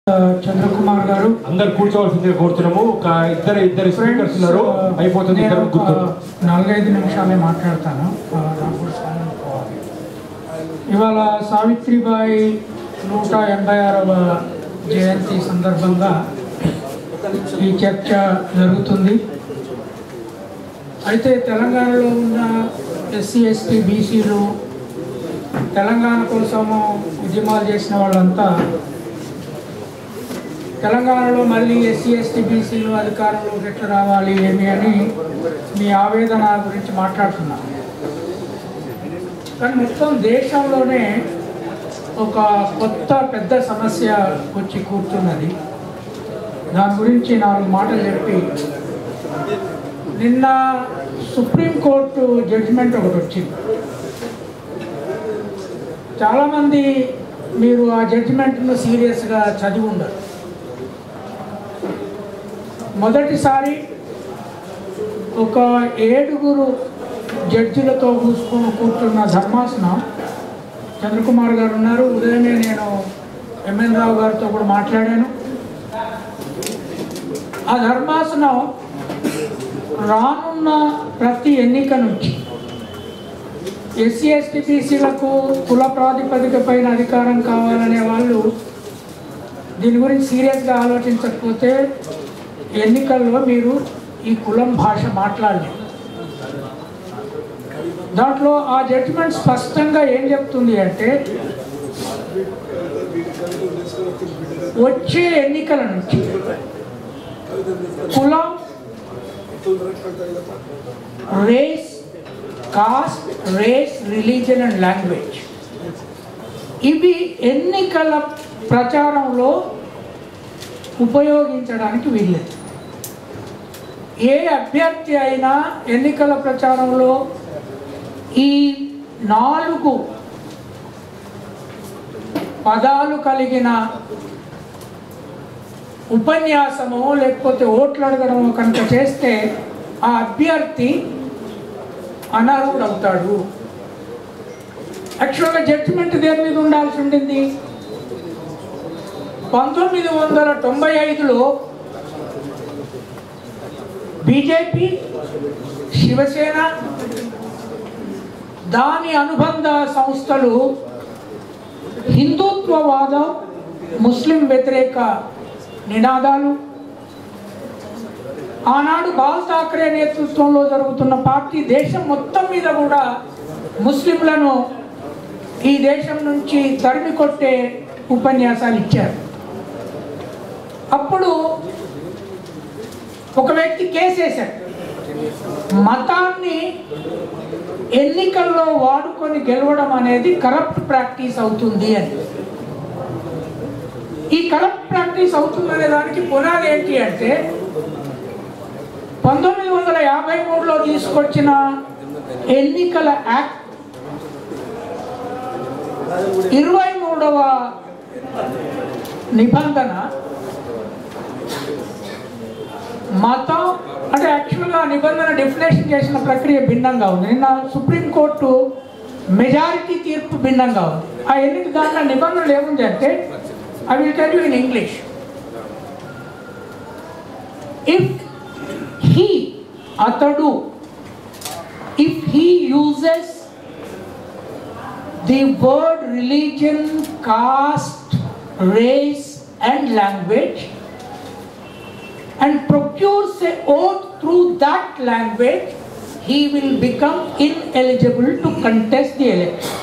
చంద్రకుమార్ గారు అందరు కూర్చోవలసిందిగా కోరుతున్నాము ఒక ఇద్దరు ఇద్దరు స్పీకర్స్ ఉన్నారు అయిపోతుంది నేను ఇద్దరు ఒక కూర్చోండి నాలుగైదు నిమిషాలే మాట్లాడతాను ఆ, నాకు కూడా సమయం పోవాలి. ఇవాళ సావిత్రిబాయి నూట ఎనభై ఆరవ జయంతి సందర్భంగా ఈ చర్చ జరుగుతుంది అయితే తెలంగాణలో ఉన్న ఎస్సీ ఎస్టీ బీసీలు తెలంగాణ కోసము ఉద్యమాలు చేసిన వాళ్ళంతా తెలంగాణలో మళ్ళీ ఎస్సీ ఎస్టీ బీసీలు అధికారంలోకి ఎట్లా రావాలి ఏమి అని మీ ఆవేదన గురించి మాట్లాడుతున్నాను కానీ మొత్తం దేశంలోనే ఒక కొత్త పెద్ద సమస్య వచ్చి కూర్చున్నది దాని గురించి నాలుగు మాటలు చెప్పి నిన్న సుప్రీంకోర్టు జడ్జిమెంట్ ఒకటి వచ్చింది చాలామంది మీరు ఆ జడ్జిమెంట్ను సీరియస్గా చదివి ఉండరు మొదటిసారి ఒక ఏడుగురు జడ్జిలతో కూర్చుని కూర్చున్న ధర్మాసనం చంద్రకుమార్ గారు ఉన్నారు ఉదయమే నేను ఎంఎన్ రావు గారితో కూడా మాట్లాడాను ఆ ధర్మాసనం రానున్న ప్రతి ఎన్నిక నుంచి ఎస్సీ ఎస్టీ బీసీలకు కుల ప్రాతిపదిక పైన అధికారం కావాలనే వాళ్ళు దీని గురించి సీరియస్గా ఆలోచించకపోతే ఎన్నికల్లో మీరు ఈ కులం భాష మాట్లాడలేదు దాంట్లో ఆ జడ్జిమెంట్ స్పష్టంగా ఏం చెప్తుంది అంటే వచ్చే ఎన్నికల నుంచి కులం race caste race religion and language ఇవి ఎన్నికల ప్రచారంలో ఉపయోగించడానికి వీల్లేదు ఏ అభ్యర్థి అయినా ఎన్నికల ప్రచారంలో ఈ నాలుగు పదాలు కలిగిన ఉపన్యాసమో లేకపోతే ఓట్లు అడగడమో కనుక చేస్తే ఆ అభ్యర్థి అనర్హుడు అవుతాడు యాక్చువల్గా జడ్జిమెంట్ దేని మీద ఉండాల్సి ఉండింది పంతొమ్మిది వందల తొంభై ఐదులో బీజేపీ శివసేన దాని అనుబంధ సంస్థలు హిందుత్వవాదం ముస్లిం వ్యతిరేక నినాదాలు ఆనాడు బాల్ ఠాక్రే నేతృత్వంలో జరుగుతున్న పార్టీ దేశం మొత్తం మీద కూడా ముస్లింలను ఈ దేశం నుంచి తరిమి కొట్టే ఉపన్యాసాలు ఇచ్చారు అప్పుడు ఒక వ్యక్తి కేసేశాడు మతాన్ని ఎన్నికల్లో వాడుకొని గెలవడం అనేది కరప్ట్ ప్రాక్టీస్ అవుతుంది అని ఈ కరప్ట్ ప్రాక్టీస్ అవుతుందనే దానికి పునాది ఏంటి అంటే పంతొమ్మిది వందల యాభై మూడులో తీసుకొచ్చిన ఎన్నికల యాక్ట్ ఇరవై మూడవ నిబంధన మతం అంటే యాక్చువల్గా ఆ నిబంధన డెఫినేషన్ చేసిన ప్రక్రియ భిన్నంగా ఉంది నిన్న సుప్రీంకోర్టు మెజారిటీ తీర్పు భిన్నంగా ఉంది ఆ ఎన్నిక దాంట్లో నిబంధనలు ఏముంది అంటే I will tell you in English if he అతడు if he uses the word religion caste race and language and procures a oath through that language, he will become ineligible to contest the election.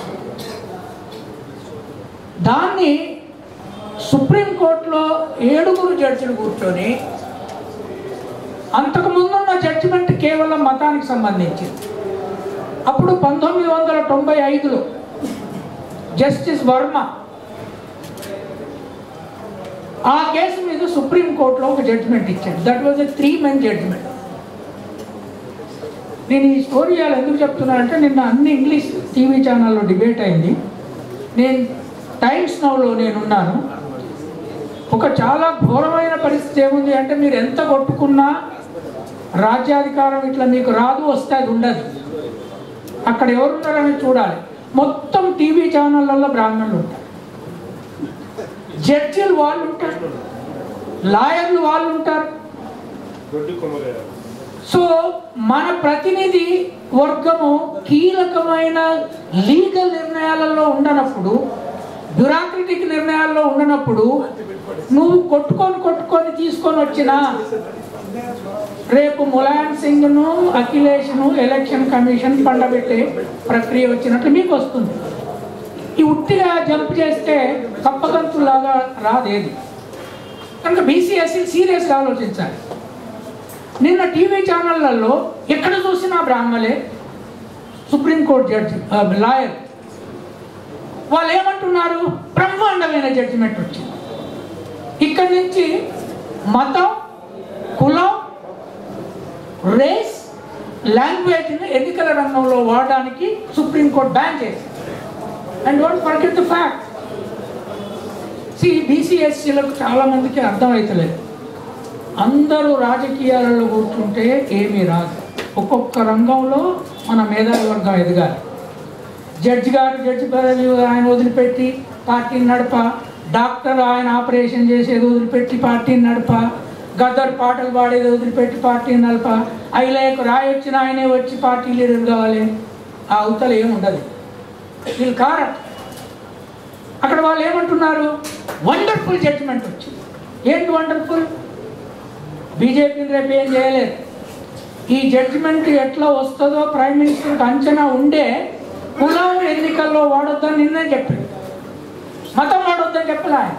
దాన్ని సుప్రీంకోర్టులో ఏడుగురు జడ్జిలు కూర్చొని అంతకు ముందున్న judgement కేవలం మతానికి సంబంధించింది అప్పుడు పంతొమ్మిది వందల తొంభై ఐదులో జస్టిస్ వర్మ ఆ కేసు మీద సుప్రీంకోర్టులో ఒక జడ్జిమెంట్ ఇచ్చాడు that was a three men judgement నేను ఈ స్టోరీ ఇవాళ ఎందుకు చెప్తున్నానంటే నిన్న అన్ని ఇంగ్లీష్ టీవీ ఛానల్లో డిబేట్ అయింది నేను టైమ్స్ నౌలో నేనున్నాను ఒక చాలా ఘోరమైన పరిస్థితి ఏముంది అంటే మీరు ఎంత కొట్టుకున్నా రాజ్యాధికారం ఇట్లా మీకు రాదు వస్తే అది ఉండదు అక్కడ ఎవరున్నారని చూడాలి మొత్తం టీవీ ఛానళ్ళల్లో బ్రాహ్మణులు ఉంటారు జడ్జిలు వాళ్ళు ఉంటారు లాయర్లు వాళ్ళు ఉంటారు సో మన ప్రతినిధి వర్గము కీలకమైన లీగల్ నిర్ణయాలలో ఉండనప్పుడు బ్యూరాక్రటిక్ నిర్ణయాల్లో ఉండనప్పుడు నువ్వు కొట్టుకొని కొట్టుకొని తీసుకొని వచ్చిన రేపు ములాయం సింగ్ను అఖిలేష్ను ఎలక్షన్ కమిషన్ పండబెట్టే ప్రక్రియ వచ్చినట్లు మీకు వస్తుంది ఈ ఉట్టిగా జంప్ చేస్తే కప్పగంతులాగా రాదేది కనుక బీసీఎస్సీ సీరియస్గా ఆలోచించాలి నిన్న టీవీ ఛానళ్లలో ఎక్కడ చూసినా బ్రాహ్మలే సుప్రీంకోర్టు జడ్జి ఆ, లాయర్ వాళ్ళు ఏమంటున్నారు బ్రహ్మాండమైన జడ్జిమెంట్ వచ్చింది ఇక్కడి నుంచి మతం కులం రేస్ లాంగ్వేజ్ని ఎన్నికల రంగంలో వాడడానికి సుప్రీంకోర్టు బ్యాన్ చేసింది and don't forget the fact సి బీసీఎస్సీలకు చాలా మందికి అర్థమవుతలేదు అందరూ రాజకీయాలలో కూర్చుంటే ఏమీ రాదు ఒక్కొక్క రంగంలో మన మేధావి వర్గం ఎదగాలి జడ్జి గారు జడ్జి పదవి ఆయన వదిలిపెట్టి పార్టీని నడప డాక్టర్ ఆయన ఆపరేషన్ చేసేది వదిలిపెట్టి పార్టీని నడప గద్దర్ పాటలు పాడేది వదిలిపెట్టి పార్టీని నడప ఐలేకు రాయి వచ్చిన ఆయనే వచ్చి పార్టీ లీడర్ కావాలి ఆ అవతల ఏముండదు వీళ్ళు కారట్ అక్కడ వాళ్ళు ఏమంటున్నారు వండర్ఫుల్ జడ్జిమెంట్ వచ్చింది ఏంటి వండర్ఫుల్ బీజేపీని రేపు ఏం చేయలేదు ఈ జడ్జిమెంట్ ఎట్లా వస్తుందో ప్రైమ్ మినిస్టర్కి అంచనా ఉండే కులం ఎన్నికల్లో వాడొద్దని నిన్నే చెప్పింది మతం వాడొద్దని చెప్పలే ఆయన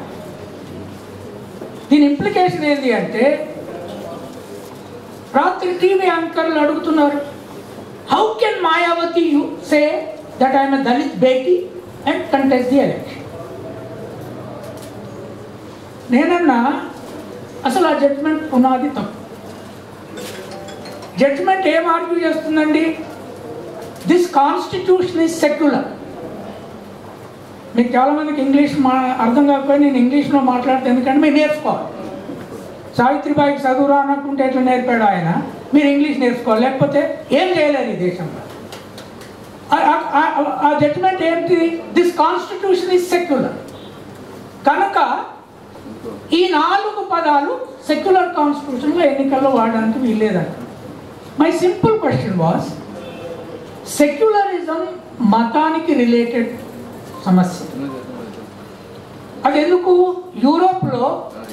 దీని ఇంప్లికేషన్ ఏంటి అంటే రాత్రి టీవీ యాంకర్లు అడుగుతున్నారు how can Mayawati you say that I'm Dalit beti and contest the election నేనన్నా అసలు ఆ జడ్జ్మెంట్ పునాది తప్పు జడ్జ్మెంట్ ఏం ఆర్గ్యూ చేస్తుందండి దిస్ కాన్స్టిట్యూషన్ ఇస్ సెక్యులర్ మీకు చాలామందికి ఇంగ్లీష్ మా అర్థం కాకపోయి నేను ఇంగ్లీష్లో మాట్లాడితే ఎందుకంటే మీరు నేర్చుకోవాలి సావిత్రిబాయికి చదువు రానకుంటే ఎట్లా నేర్పాడు ఆయన మీరు ఇంగ్లీష్ నేర్చుకోవాలి లేకపోతే ఏం చేయలేరు ఈ దేశంలో ఆ- ఆ- ఆ- ఆ జడ్జ్మెంట్ ఏంటి దిస్ కాన్స్టిట్యూషన్ ఇస్ సెక్యులర్ కనుక ఈ నాలుగు పదాలు సెక్యులర్ కాన్స్టిట్యూషన్లో ఎన్నికల్లో వాడడానికి వీల్లేదంట my simple question was secularism మతానికి రిలేటెడ్ సమస్య అది ఎందుకు యూరోప్లో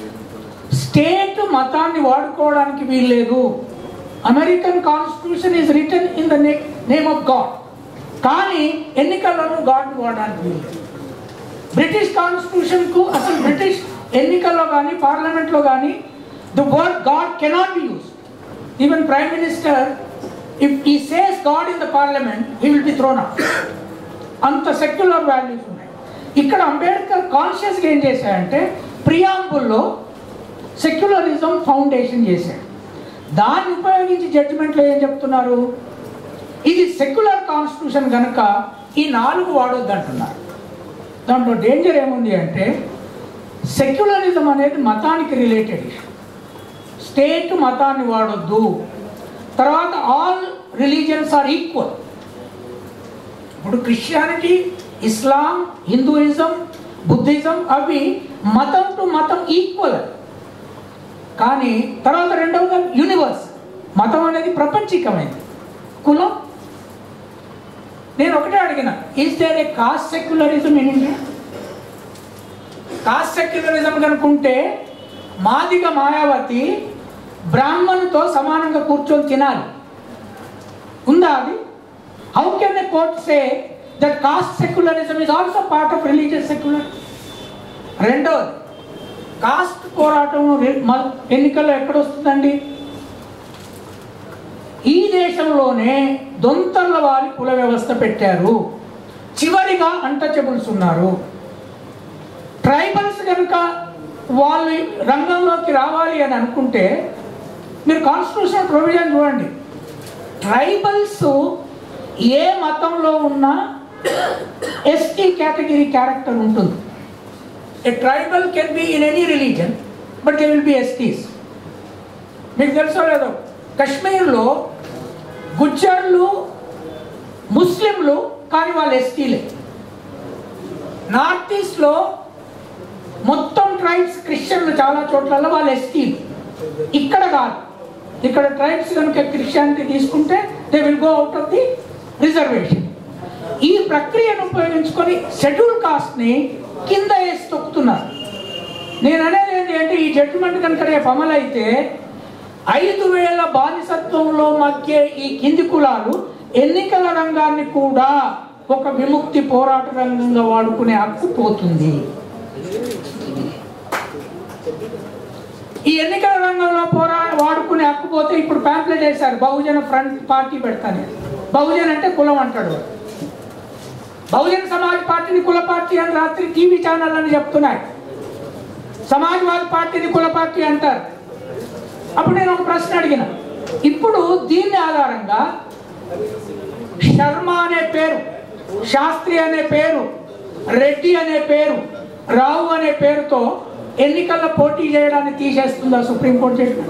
స్టేట్ మతాన్ని వాడుకోవడానికి వీల్లేదు American constitution is written in the name of God కానీ ఎన్నికలను గాడ్ వాడడానికి వీల్లేదు బ్రిటిష్ కాన్స్టిట్యూషన్కు అసలు బ్రిటిష్ ఎన్నికల్లో కానీ పార్లమెంట్లో కానీ the word God cannot be use even prime minister if he says God in the parliament he will be thrown out అంత సెక్యులర్ వాల్యూస్ ఉన్నాయి ఇక్కడ అంబేద్కర్ కాన్షియస్గా ఏం చేశాడంటే ప్రియాంబుల్లో సెక్యులరిజం ఫౌండేషన్ చేశాడు దాన్ని ఉపయోగించి జడ్జిమెంట్లో ఏం చెప్తున్నారు ఇది సెక్యులర్ కాన్స్టిట్యూషన్ కనుక ఈ నాలుగు వాడొద్దు అంటున్నారు దాంట్లో డేంజర్ ఏముంది అంటే సెక్యులరిజం అనేది మతానికి రిలేటెడ్ ఇష్యూ స్టేట్ మతాన్ని వాడొద్దు తర్వాత ఆల్ రిలీజియన్స్ ఆర్ ఈక్వల్ ఇప్పుడు క్రిస్టియానిటీ ఇస్లాం హిందూయిజం బుద్ధిజం అవి మతం టు మతం ఈక్వల్ కానీ తర్వాత రెండవది యూనివర్స్ మతం అనేది ప్రపంచికమైంది కులం నేను ఒకటే అడిగిన is there a caste secularism in India caste secularism కనుకుంటే మాదిగ మాయావతి బ్రాహ్మణుతో సమానంగా కూర్చొని తినాలి ఉందా అది how can a court say that caste secularism is also part of religious secular రెండవది కాస్ట్ పోరాటం రి- మ- ఎన్నికల్లో ఎక్కడొస్తుందండి ఈ దేశంలోనే దొంతర్ల వారి కుల వ్యవస్థ పెట్టారు చివరిగా అంటచబుల్స్ ఉన్నారు ట్రైబల్స్ కనుక వాళ్ళు రంగంలోకి రావాలి అని అనుకుంటే మీరు కాన్స్టిట్యూషనల్ ప్రొవిజన్ చూడండి ట్రైబల్స్ ఏ మతంలో ఉన్నా ఎస్టీ కేటగిరీ క్యారెక్టర్ ఉంటుంది a tribal can be in any religion but they will be STs మీకు తెలుసో లేదో కశ్మీర్లో గుజ్జర్లు ముస్లింలు కానీ వాళ్ళు ఎస్టీలే నార్త్ ఈస్ట్లో మొత్తం ట్రైబ్స్ క్రిస్టియన్లు చాలా చోట్ల వాళ్ళు ఎస్టీ ఇక్కడ కాదు ఇక్కడ ట్రైబ్స్ కనుక క్రిస్టియానిటీ తీసుకుంటే they will go out of the reservation ఈ ప్రక్రియను ఉపయోగించుకొని షెడ్యూల్ కాస్ట్ని కింద వేసి తొక్కుతున్నారు నేను అనేది ఏంటి అంటే ఈ జడ్జిమెంట్ కనుక రేపు అమలైతే ఐదు వేల బానిసత్వంలో మధ్య ఈ కింది కులాలు ఎన్నికల రంగాన్ని కూడా ఒక విముక్తి పోరాట రంగంగా వాడుకునే హక్కు పోతుంది ఈ ఎన్నికల రంగంలో పోరా వాడుకునే హక్కు పోతే ఇప్పుడు ప్యాంప్లెట్ వేశారు బహుజన ఫ్రంట్ పార్టీ పెడతాను బహుజన్ అంటే కులం అంటాడు వాడు. బహుజన సమాజ్ పార్టీని కుల పార్టీ అని రాత్రి టీవీ ఛానల్ అని చెప్తున్నాయి సమాజ్వాదీ పార్టీని కుల పార్టీ అంటారు అప్పుడు నేను ఒక ప్రశ్న అడిగిన ఇప్పుడు దీని ఆధారంగా శర్మ అనే పేరు శాస్త్రి అనే పేరు రెడ్డి అనే పేరు రావు అనే పేరుతో ఎన్నికల్లో పోటీ చేయడాన్ని తీసేస్తుందా supreme court judgement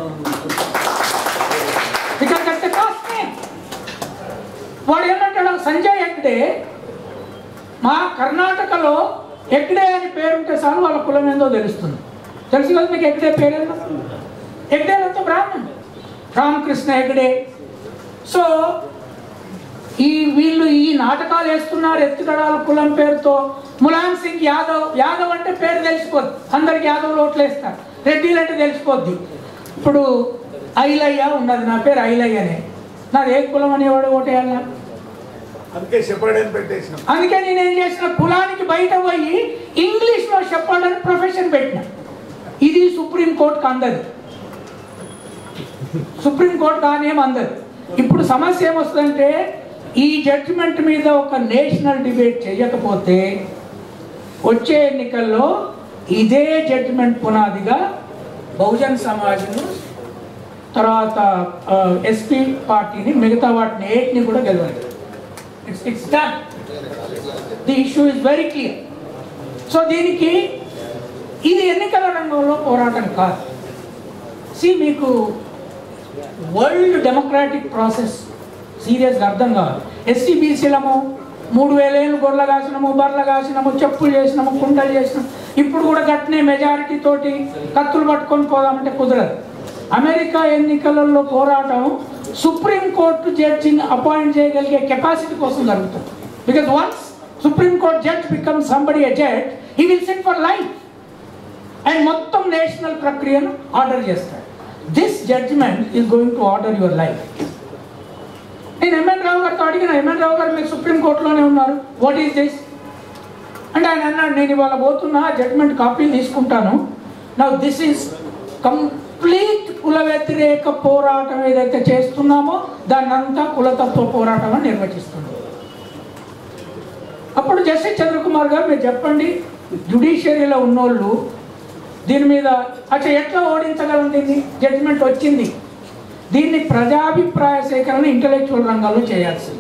because that's caste వాడు ఏమంటాడు సంజయ్ హెగ్డే మా కర్ణాటకలో హెగ్డే అని పేరుంటే చాలు వాళ్ళ కులం ఏందో తెలుస్తుంది తెలుసు కదా మీకు హెగ్డే పేరేందో హెగ్డే అంతా బ్రాహ్మణ్ రామకృష్ణ హెగ్డే సో ఈ వీళ్ళు ఈ నాటకాలు వేస్తున్నారు ఎత్తుగడాల కులం పేరుతో ములాయం సింగ్ యాదవ్ యాదవ్ అంటే పేరు తెలిసిపోద్ది అందరికి యాదవ్ ఓట్లు వేస్తారు రెడ్డిలు అంటే తెలిసిపోద్ది ఇప్పుడు ఐలయ్య ఉన్నది నా పేరు ఐలయ్యనే నాది ఏ కులం అనేవాడు ఓటేయాలి నాకు అందుకే చెప్పాడని పెట్టేసినాం అందుకే నేను ఏం చేసిన కులానికి బయట పోయి ఇంగ్లీష్లో చెప్పాలని ప్రొఫెషన్ పెట్టిన ఇది సుప్రీం కోర్టుకు అందదు సుప్రీం కోర్టు కానేం అందదు ఇప్పుడు సమస్య ఏమొస్తుందంటే ఈ జడ్జిమెంట్ మీద ఒక నేషనల్ డిబేట్ చేయకపోతే వచ్చే ఎన్నికల్లో ఇదే జడ్జిమెంట్ పునాదిగా బహుజన్ సమాజ్ను తర్వాత ఎస్పీ పార్టీని మిగతా వాటిని ఏటిని కూడా గెలవాలి it's it's done the issue is very clear so దీనికి ఇది ఎన్నికల రంగంలో పోరాటం కాదు సి మీకు వరల్డ్ డెమోక్రాటిక్ ప్రాసెస్ సీరియస్గా అర్థం కాదు ఎస్సీ బీసీలము మూడు వేలేళ్ళు గొర్రెలు కాసినాము బర్రెలు కాసినాము చెప్పులు చేసినాము కుండలు చేసినాము ఇప్పుడు కూడా గట్టినే మెజారిటీ తోటి కత్తులు పట్టుకొని పోదామంటే కుదరదు అమెరికా ఎన్నికలలో పోరాటం సుప్రీం కోర్టు జడ్జిని అపాయింట్ చేయగలిగే కెపాసిటీ కోసం జరుగుతుంది because once supreme court judge become somebody a judge he will sit for life and మొత్తం నేషనల్ ప్రక్రియను ఆర్డర్ చేస్తాడు this judgement is going to order your life నేను ఎంఎన్ రావు గారితో అడిగిన ఎంఎన్ రావు గారు మీరు సుప్రీం కోర్టులోనే ఉన్నారు వాట్ ఈస్ దిస్ అంటే ఆయన అన్నాడు నేను ఇవాళ పోతున్నా జడ్జిమెంట్ కాపీ తీసుకుంటాను నా దిస్ ఈస్ కంప్లీట్ కుల వ్యతిరేక పోరాటం ఏదైతే చేస్తున్నామో దాన్ని అంతా కులతత్వ పోరాటం అని నిర్వచిస్తున్నాం అప్పుడు జస్టిస్ చంద్రకుమార్ గారు మీరు చెప్పండి జుడిషియరీలో ఉన్నోళ్ళు దీని మీద అచ్చా ఎట్లా ఓడించగలం దీన్ని జడ్జిమెంట్ వచ్చింది దీన్ని ప్రజాభిప్రాయ సేకరణ ఇంటలెక్చువల్ రంగంలో చేయాల్సింది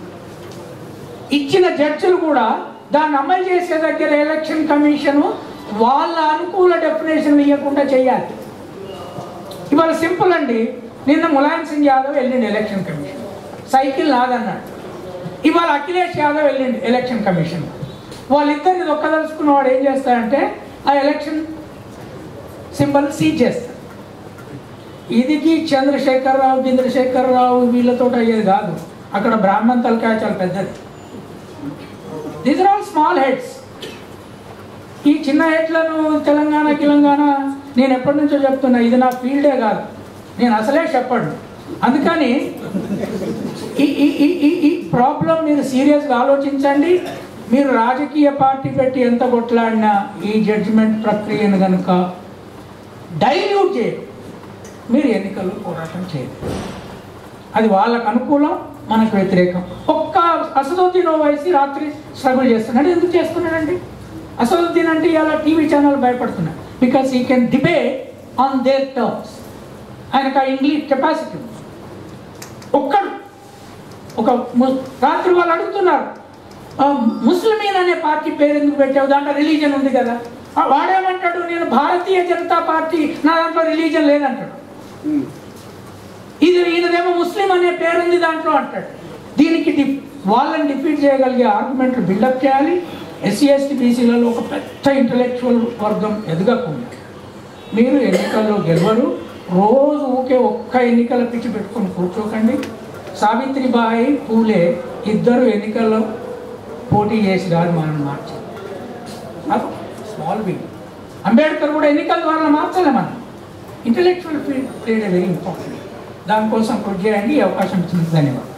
ఇచ్చిన జడ్జిలు కూడా దాన్ని అమలు చేసే దగ్గర ఎలక్షన్ కమిషన్ వాళ్ళ అనుకూల డెఫినేషన్ ఇవ్వకుండా చేయాలి ఇవాళ సింపుల్ అండి నిన్న ములాయం సింగ్ యాదవ్ వెళ్ళిండు ఎలక్షన్ కమిషన్ సైకిల్ నాదన్నాడు ఇవాళ అఖిలేష్ యాదవ్ వెళ్ళిండు ఎలక్షన్ కమిషన్ వాళ్ళిద్దరిని దొక్కదలుచుకున్న వాడు ఏం చేస్తాడంటే ఆ ఎలక్షన్ సింబల్ సీజ్ చేస్తాడు ఇదికి చంద్రశేఖర్ రావు చంద్రశేఖర్ రావు వీళ్ళతో అయ్యేది కాదు అక్కడ బ్రాహ్మణ్ తలకాయ చాలా పెద్దది these are all small heads ఈ చిన్న హెడ్లను తెలంగాణ తెలంగాణ నేను ఎప్పటి నుంచో చెప్తున్నా ఇది నా ఫీల్డే కాదు నేను అసలే చెప్పండి అందుకని ఈ ఈ ఈ ఈ ఈ ప్రాబ్లం మీరు సీరియస్గా ఆలోచించండి మీరు రాజకీయ పార్టీ పెట్టి ఎంత కొట్లాడినా ఈ జడ్జిమెంట్ ప్రక్రియను కనుక డైల్యూట్ చేయరు మీరు ఎన్నికల్లో పోరాటం చేయరు అది వాళ్ళకు అనుకూలం మనకు వ్యతిరేకం ఒక్క అసదుద్దీన్ ఓవైసీ రాత్రి స్ట్రగుల్ చేస్తున్నాడు ఎందుకు చేస్తున్నాడండి అసదుద్దీన్ అంటే ఇలా టీవీ ఛానల్ భయపడుతున్నాడు because he can debate on their terms ఆయనకు ఆ ఇంగ్లీష్ కెపాసిటీ ఉంది. ఒక్కడు ఒక ము- రాత్రి వాళ్ళు అడుగుతున్నారు ఆ, ముస్లిమీన్ అనే పార్టీ పేరు ఎందుకు పెట్టావు దాంట్లో రిలీజన్ ఉంది కదా ఆ, వాడేమంటాడు నేను భారతీయ జనతా పార్టీ నా దాంట్లో రిలీజన్ లేదంటాడు ఇది ఈయనదేమో ముస్లిం అనే పేరుంది దాంట్లో అంటాడు దీనికి డి వాళ్ళని డిఫీట్ చేయగలిగే ఆర్గ్యుమెంట్లు బిల్డప్ చేయాలి ఎస్సీ ఎస్టీ బీసీలలో ఒక పెద్ద ఇంటలెక్చువల్ వర్గం ఎదగకుండా మీరు ఎన్నికల్లో గెలవరు రోజు ఊకే ఒక్క ఎన్నికల పిచ్చి పెట్టుకొని కూర్చోకండి సావిత్రిబాయి పూలే ఇద్దరు ఎన్నికల్లో పోటీ చేసి రాదు మనం మార్చాలి స్మాల్ వింగ్ అంబేద్కర్ కూడా ఎన్నికల ద్వారా మార్చలే మనం ఇంటలెక్చువల్ ప్లేడ్ వెరీ ఇంపార్టెంట్ దానికోసం కృషి చేయండి ఈ అవకాశం ఇచ్చినందుకు ధన్యవాదాలు